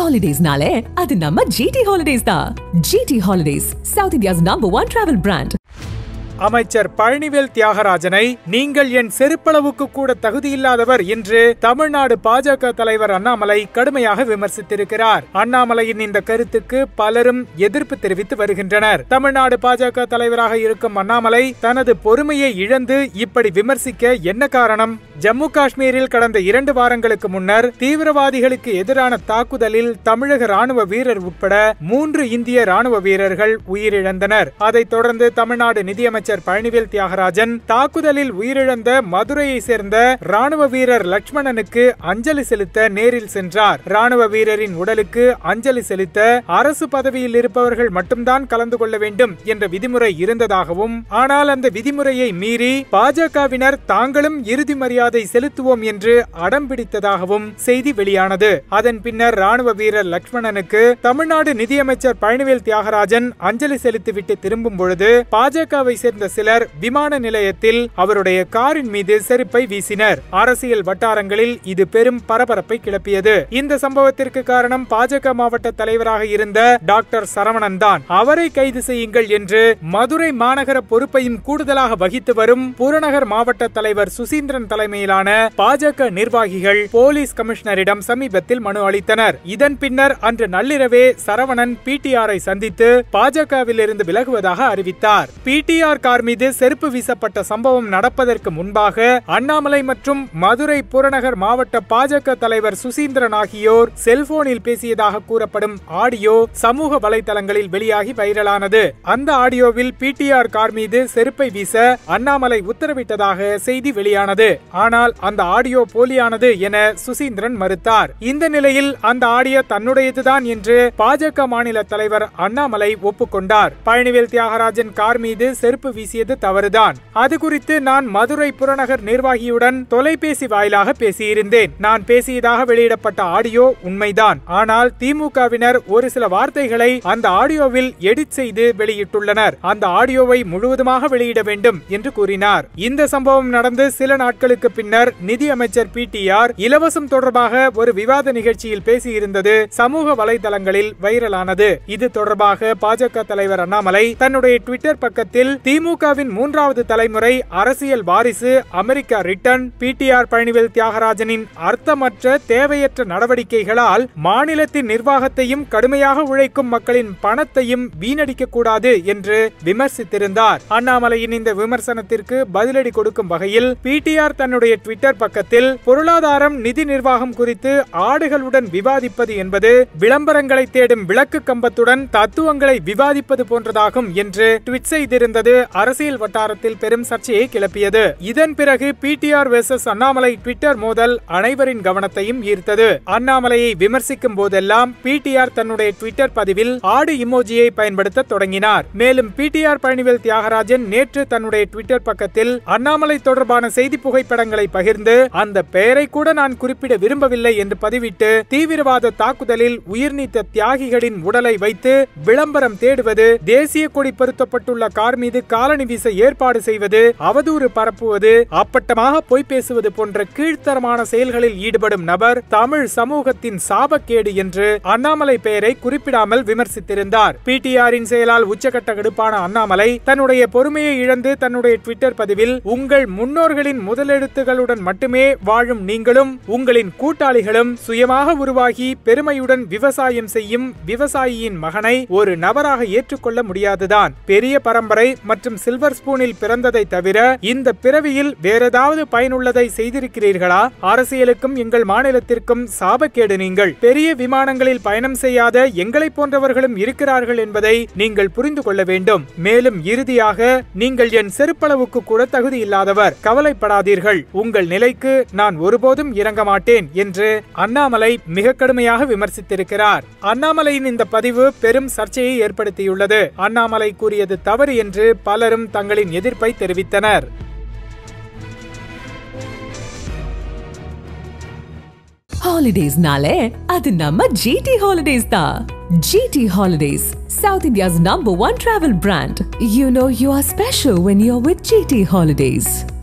ஹாலிடேஸ்னாலே அது நம்ம ஜிடி ஹாலிடேஸ் தான் GT holidays south India's number one travel brand அமைச்சர் பழனிவேல் தியாகராஜனை நீங்கள் என் செருப்பளவுக்கு கூட தகுதியில்லாதவர் என்று தமிழ்நாடு பாஜக தலைவர் அண்ணாமலை கடுமையாக விமர்சித்திருக்கிறார் அண்ணாமலையின் இந்த கருத்துக்கு பலரும் எதிர்ப்பு தெரிவித்து வருகின்றனர் தமிழ்நாடு பாஜக தலைவராக இருக்கும் அண்ணாமலை தனது பொறுமையை இழந்து இப்படி விமர்சிக்க என்ன காரணம் ஜம்மு காஷ்மீரில் கடந்த இரண்டு வாரங்களுக்கு முன்னர் தீவிரவாதிகளுக்கு எதிரான தாக்குதலில் தமிழக ராணுவ வீரர் உட்பட மூன்று இந்திய ராணுவ வீரர்கள் உயிரிழந்தனர் அதைத் தொடர்ந்து தமிழ்நாடு நிதியமைச்சர் பழனிவேல் தியாகராஜன் தாக்குதலில் உயிரிழந்த மதுரையை சேர்ந்த ராணுவ வீரர் லட்சுமணனுக்கு அஞ்சலி செலுத்த நேரில் சென்றார் ராணுவ வீரரின் உடலுக்கு அஞ்சலி செலுத்த அரசு பதவியில் இருப்பவர்கள் மட்டும்தான் கலந்து கொள்ள வேண்டும் என்ற விதிமுறை இருந்ததாகவும் ஆனால் அந்த விதிமுறையை மீறி பாஜகவினர் தாங்களும் இறுதி மரியாதை செலுத்துவோம் என்று அடம் பிடித்ததாகவும் செய்தி வெளியானது அதன் பின்னர் ராணுவ வீரர் லட்சுமணனுக்கு தமிழ்நாடு நிதியமைச்சர் பழனிவேல் தியாகராஜன் அஞ்சலி செலுத்திவிட்டு திரும்பும் பொழுது பாஜகவை சேர்ந்த சிலர் விமான நிலையத்தில் அவருடைய காரின் மீது செருப்பை வீசினர் அரசியல் வட்டாரங்களில் இது பெரும் பரபரப்பை கிளப்பியது இந்த சம்பவத்திற்கு காரணம் பாஜக மாவட்ட தலைவராக இருந்த டாக்டர் சரவணன் தான் அவரை கைது செய்யுங்கள் என்று மதுரை மாநகர பொறுப்பையும் கூடுதலாக வகித்து வரும் புறநகர் மாவட்ட தலைவர் சுசீந்திரன் தலைமையிலான பாஜக நிர்வாகிகள் போலீஸ் கமிஷனரிடம் சமீபத்தில் மனு அளித்தனர் இதன் பின்னர் அன்று நள்ளிரவே சரவணன் பிடிஆரை சந்தித்து பாஜகவில் இருந்து விலகுவதாக அறிவித்தார் பிடிஆர் கார் மீது செருப்பு வீசப்பட்ட சம்பவம் நடப்பதற்கு முன்பாக அண்ணாமலை மற்றும் மதுரை புறநகர் மாவட்ட பாஜக தலைவர் சுசீந்திரன் ஆகியோர் செல்போனில் பேசியதாக கூறப்படும் ஆடியோ சமூக வலைதளங்களில் வெளியாகி வைரலானது அந்த ஆடியோவில் பிடிஆர் கார் மீது செருப்பை வீச அண்ணாமலை உத்தரவிட்டதாக செய்தி வெளியானது ஆனால் அந்த ஆடியோ போலியானது என சுசீந்திரன் மறுத்தார் இந்த நிலையில் அந்த ஆடியோ தன்னுடையதுதான் என்று பாஜக மாநில தலைவர் அண்ணாமலை ஒப்புக்கொண்டார் பழனிவேல் தியாகராஜன் கார் மீது செருப்பு வீசியது தவறுதான் அது குறித்து நான் மதுரை புறநகர் நிர்வாகியுடன் தொலைபேசி வாயிலாக பேசியிருந்தேன் நான் பேசியதாக வெளியிடப்பட்ட ஆடியோ உண்மைதான் ஆனால் திமுகவினர் ஒரு சில வார்த்தைகளை அந்த ஆடியோவில் எடிட் செய்து வெளியிட்டுள்ளனர் அந்த ஆடியோவை முழுவதுமாக வெளியிட வேண்டும் என்று கூறினார் இந்த சம்பவம் நடந்து சில நாட்களுக்கு பின்னர் நிதி அமைச்சர் பிடிஆர் இலவசம் தொடர்பாக ஒரு விவாத நிகழ்ச்சியில் பேசியிருந்தது சமூக வலைதளங்களில் வைரலானது இது தொடர்பாக பாஜக தலைவர் அண்ணாமலை தன்னுடைய ட்விட்டர் பக்கத்தில் திமுகவின் மூன்றாவது தலைமுறை அரசியல் வாரிசு அமெரிக்கா ரிட்டன் பிடிஆர் பழனிவேல் தியாகராஜனின் அர்த்தமற்ற தேவையற்ற நடவடிக்கைகளால் மாநிலத்தின் நிர்வாகத்தையும் கடுமையாக உழைக்கும் மக்களின் பணத்தையும் வீணடிக்க கூடாது என்று விமர்சித்திருந்தார் அண்ணாமலையின் இந்த விமர்சனத்திற்கு பதிலடி கொடுக்கும் வகையில் பிடிஆர் தன்னுடைய ட்விட்டர் பக்கத்தில் பொருளாதாரம் நிதி நிர்வாகம் குறித்து ஆடுகளுடன் விவாதிப்பது என்பது விளம்பரங்களை தேடும் விளக்கு கம்பத்துடன் தத்துவங்களை விவாதிப்பது போன்றதாகும் என்று ட்வீட் செய்திருந்தது அரசியல் வட்டாரத்தில் பெரும் சர்ச்சையை கிளப்பியது இதன் பிறகு பிடிஆர் வெர்சஸ் அண்ணாமலை ட்விட்டர் மோதல் அனைவரின் கவனத்தையும் ஈர்த்தது அண்ணாமலையை விமர்சிக்கும் போதெல்லாம் பிடிஆர் தன்னுடைய ட்விட்டர் பதிவில் ஆடு இமோஜியை பயன்படுத்த தொடங்கினார் மேலும் பிடிஆர் பழனிவேல் தியாகராஜன் நேற்று தன்னுடைய ட்விட்டர் பக்கத்தில் அண்ணாமலை தொடர்பான செய்தி புகைப்படங்களை பகிர்ந்து அந்த பெயரை கூட நான் குறிப்பிட விரும்பவில்லை என்று பதிவிட்டு தீவிரவாத தாக்குதலில் உயிர்நீத்த தியாகிகளின் உடலை வைத்து விளம்பரம் தேடுவது தேசிய கொடி பொருத்தப்பட்டுள்ள கார் மீது காலணி வீச ஏற்பாடு செய்வது அவதூறு பரப்புவது அப்பட்டமாக பொய் பேசுவது போன்ற கீழ்த்தரமான செயல்களில் ஈடுபடும் நபர் தமிழ் சமூகத்தின் சாபக்கேடு என்று அண்ணாமலை பெயரை குறிப்பிடாமல் விமர்சித்திருந்தார் பிடிஆரின் செயலால் உச்சகட்ட கடுப்பான அண்ணாமலை தன்னுடைய பொறுமையை இழந்து தன்னுடைய ட்விட்டர் பதிவில் உங்கள் முன்னோர்களின் முதலெழுத்துகளுடன் மட்டுமே வாழும் நீங்களும் உங்களின் கூட்டாளிகளும் சுயமாக உருவாகி பெருமையுடன் விவசாயம் செய்யும் விவசாயியின் மகனை ஒரு நபராக ஏற்றுக்கொள்ள முடியாதுதான் பெரிய பரம்பரை மற்றும் சில்வர் ஸ்பூனில் பிறந்ததை தவிர இந்த பிறவியில் வேறேதாவது பயனுள்ளதை செய்திருக்கிறீர்களா அரசியலுக்கும் எங்கள் மாநிலத்திற்கும் சாபக்கேடு நீங்கள் பெரிய விமானங்களில் பயணம் செய்யாத எங்களை போன்றவர்களும் இருக்கிறார்கள் என்பதை நீங்கள் புரிந்து கொள்ள வேண்டும் மேலும் இறுதியாக நீங்கள் என் செருப்பளவுக்கு கூட தகுதி இல்லாதவர் கவலைப்படாதீர்கள் உங்கள் நிலைக்கு நான் ஒருபோதும் இறங்க மாட்டேன் என்று அண்ணாமலை மிக கடுமையாக விமர்சித்திருக்கிறார் அண்ணாமலையின் இந்த பதிவு பெரும் சர்ச்சையை ஏற்படுத்தியுள்ளது அண்ணாமலை கூறியது தவறு என்று பலரும் தங்களின் எதிர்ப்பை தெரிவித்தனர் ஹாலிடேஸ்னாலே அது நம்ம ஜிடி ஹாலிடேஸ் தான் GT holidays south India's number one travel brand you know you are special when you are with GT holidays